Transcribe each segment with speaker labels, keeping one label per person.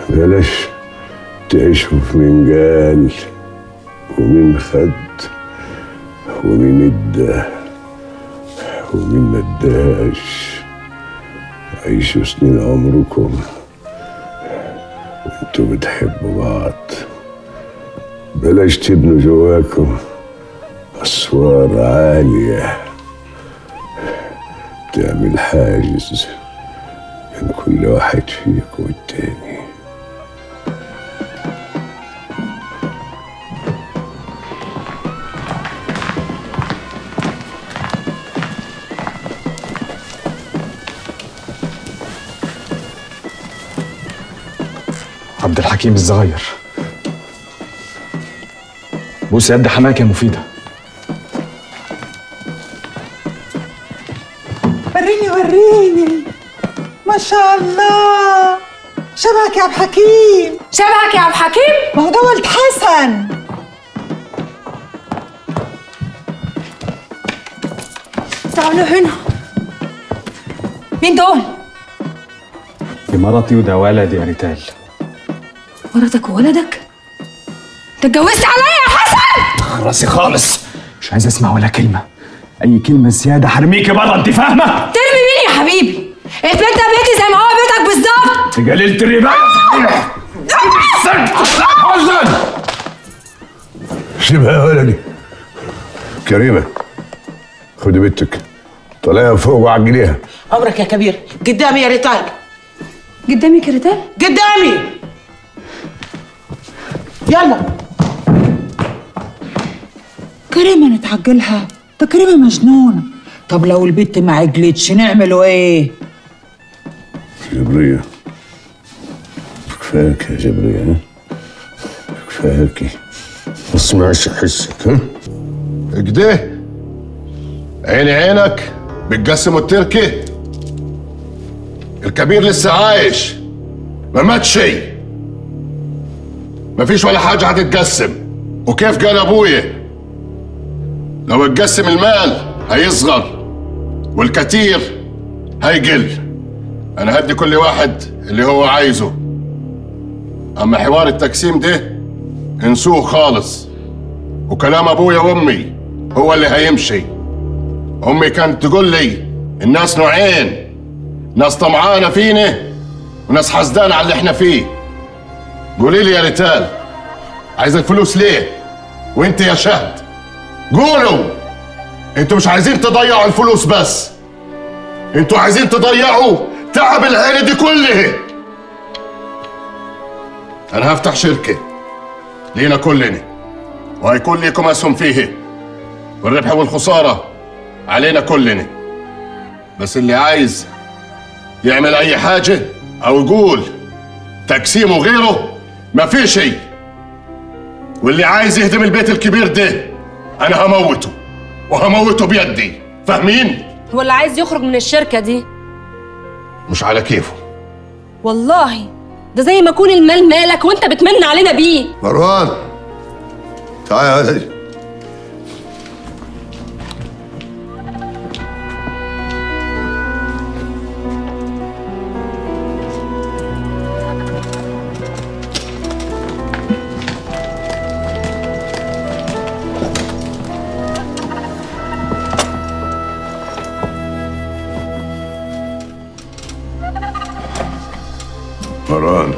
Speaker 1: بلاش تعيشوا في منجال ومين خد ومين ادى ومين ما اداش عيشوا سنين عمركم وانتوا بتحبوا بعض بلاش تبنوا جواكم أسوار عالية تعمل حاجز بين كل واحد فيكم والتاني
Speaker 2: عبد الحكيم الصغير بوس يد حماك يا مفيدة
Speaker 3: وريني وريني ما شاء الله شبهك يا عبد الحكيم
Speaker 4: شبهك يا عبد الحكيم
Speaker 3: ما هو ده ولد حسن
Speaker 4: تعالوا هنا مين دول؟
Speaker 2: دي مرتي وده ولدي يا ريتال
Speaker 4: مراتك وولدك؟ انت اتجوزت عليا يا حسن؟
Speaker 2: راسي خالص مش عايز اسمع ولا كلمة أي كلمة زيادة هرميكي بره أنت فاهمة؟
Speaker 4: ترمي مين يا حبيبي؟ البيت ده بيتي زي ما هو بيتك بالظبط
Speaker 2: جليلة الرباية
Speaker 1: حسن سيبها يا ولدي كريمة خدي بنتك طلعيها فوق وعجليها
Speaker 5: عمرك يا كبير قدامي يا ريتال
Speaker 4: قدامي كريتال؟
Speaker 5: قدامي يلا
Speaker 3: كريمة نتعجلها ده كريمة مجنونة طب لو البت ما عجلتش نعملوا ايه؟
Speaker 1: جبرية كفاك يا جبرية ها كفاكي ما اسمعش حسك ها
Speaker 6: كده عيني عينك بتقسم التركي الكبير لسه عايش ما ماتش شيء مفيش ولا حاجة هتتقسم وكيف قال ابويا لو اتقسم المال هيصغر والكتير هيقل انا هدي كل واحد اللي هو عايزه اما حوار التقسيم ده انسوه خالص وكلام ابويا وامي هو اللي هيمشي امي كانت تقول لي الناس نوعين ناس طمعانه فينا وناس حسدانه على اللي احنا فيه قولي لي يا ريتال عايز الفلوس ليه وانت يا شهد قولوا انتوا مش عايزين تضيعوا الفلوس بس انتوا عايزين تضيعوا تعب العيله دي كلها انا هفتح شركه لينا كلنا وهيكون ليكم اسهم فيه والربح والخساره علينا كلنا بس اللي عايز يعمل اي حاجه او يقول تقسيم وغيره ما في شيء واللي عايز يهدم البيت الكبير ده انا هموته وهموته بيدي فاهمين
Speaker 4: هو اللي عايز يخرج من الشركة دي
Speaker 6: مش على كيفه
Speaker 4: والله ده زي ما يكون المال مالك وانت بتمن علينا بيه
Speaker 1: مروان تعال يا ولدي مروان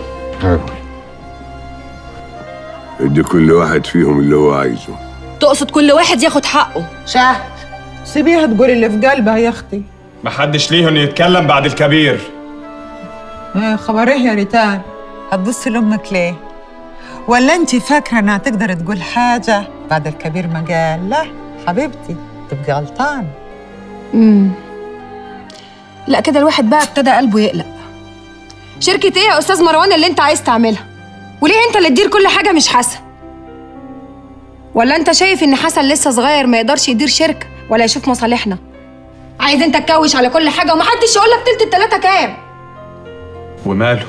Speaker 1: ادي كل واحد فيهم اللي هو عايزه
Speaker 4: تقصد كل واحد ياخد حقه
Speaker 3: شهد سيبيها تقول اللي في قلبها يا اختي
Speaker 2: محدش ليه انه يتكلم بعد الكبير
Speaker 3: ايه خبر ايه يا ريتان هتبصي لامك ليه ولا انت فاكره انها تقدر تقول حاجه بعد الكبير ما قال لا حبيبتي تبقي غلطان
Speaker 4: امم لا كده الواحد بقى ابتدى قلبه يقلق شركة ايه يا استاذ مروان اللي انت عايز تعملها وليه انت اللي تدير كل حاجة مش حسن ولا انت شايف ان حسن لسه صغير ما يقدرش يدير شركة ولا يشوف مصالحنا عايز انت تكوش على كل حاجة ومحدش يقول لك تلت التلاتة كام
Speaker 2: وماله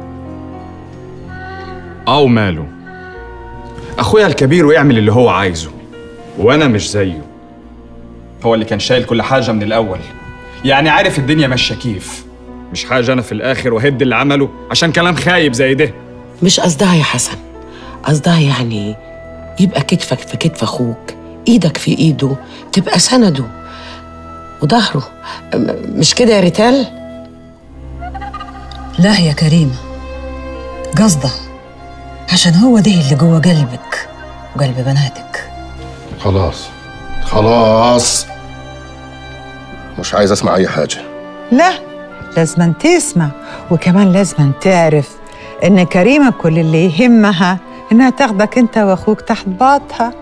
Speaker 2: أو ماله أخويا الكبير ويعمل اللي هو عايزه وأنا مش زيه هو اللي كان شايل كل حاجة من الأول يعني عارف الدنيا ماشية كيف مش حاجة أنا في الآخر وهد اللي عمله عشان كلام خايب زي ده
Speaker 5: مش قصدها يا حسن قصدها يعني يبقى كتفك في كتف اخوك ايدك في ايده تبقى سنده وظهره م- مش كده يا ريتال
Speaker 7: لا يا كريمة قصده عشان هو ده اللي جوه قلبك وقلب بناتك
Speaker 6: خلاص خلاص مش عايز اسمع اي حاجه
Speaker 3: لا لازم تسمع وكمان لازم تعرف ان كريمه كل اللي يهمها انها تاخدك انت واخوك تحت باطها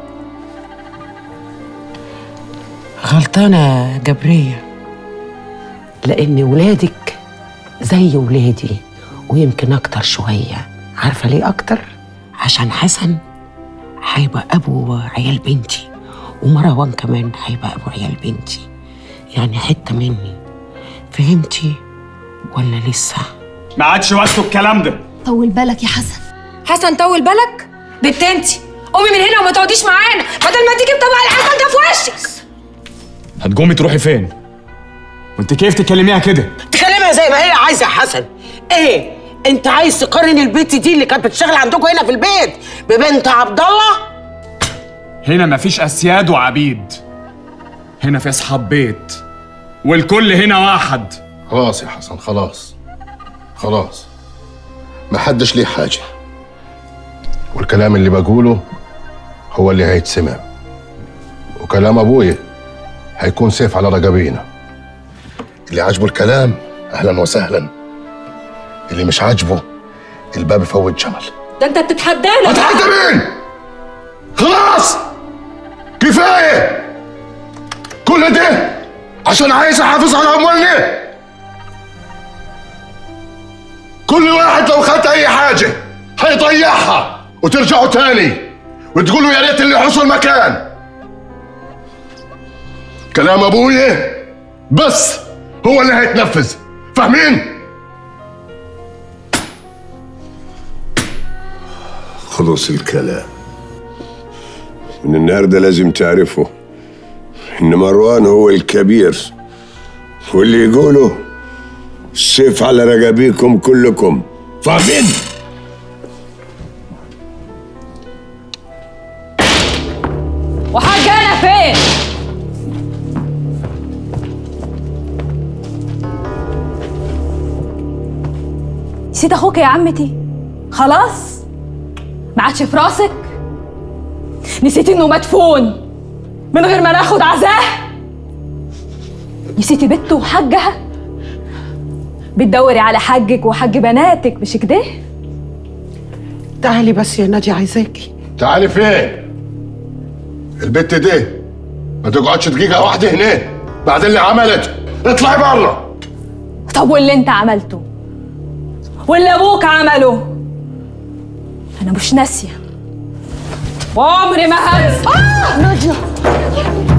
Speaker 5: غلطانة يا جبرية لأن ولادك زي ولادي ويمكن أكتر شوية عارفة ليه أكتر؟ عشان حسن هيبقى أبو عيال بنتي ومروان كمان هيبقى أبو عيال بنتي يعني حتة مني فهمتي ولا لسه؟
Speaker 2: ما عادش وقته الكلام ده
Speaker 4: طول بالك يا حسن حسن طول بالك بنت انتي قومي من هنا وما تقعديش معانا بدل ما تيجي بطبق العسل ده في وشك
Speaker 2: هتقومي تروحي فين وانت كيف تكلميها كده
Speaker 5: تكلمها زي ما هي عايزة يا حسن إيه؟ أنت عايز تقارن البنت دي اللي كانت بتشتغل عندكم هنا في البيت ببنت عبد الله؟
Speaker 2: هنا مفيش اسياد وعبيد هنا في اصحاب بيت والكل هنا واحد
Speaker 6: خلاص يا حسن خلاص خلاص ما حدش ليه حاجة والكلام اللي بقوله هو اللي هيتسمع وكلام أبويا هيكون سيف على رقبينا اللي عاجبه الكلام أهلا وسهلا اللي مش عاجبه الباب يفوت جمل
Speaker 4: ده انت بتتحدانا
Speaker 6: هتحدى مين؟ خلاص كفاية كل ده عشان عايز احافظ على اموالنا كل واحد لو خد اي حاجة هيضيعها وترجعوا تاني وتقولوا يا ريت اللي حصل مكان كلام ابويا بس هو اللي هيتنفذ فاهمين؟
Speaker 1: خلص الكلام من النهارده لازم تعرفوا ان مروان هو الكبير واللي يقوله السيف على رقابيكم كلكم فاهمين
Speaker 4: وحاجة انا فين نسيت اخوك يا عمتي خلاص ما عادش في راسك نسيت انه مدفون من غير ما ناخد عزاه نسيتي بنته وحجها بتدوري على حجك وحج بناتك مش كده
Speaker 5: تعالي بس يا نادي عايزاكي
Speaker 6: تعالي فين؟ البت دي ما تقعدش دقيقة واحدة هنا بعد اللي عملته اطلعي بره
Speaker 4: طب واللي انت عملته واللي ابوك عمله انا مش ناسيه وعمري ما هنسى آه!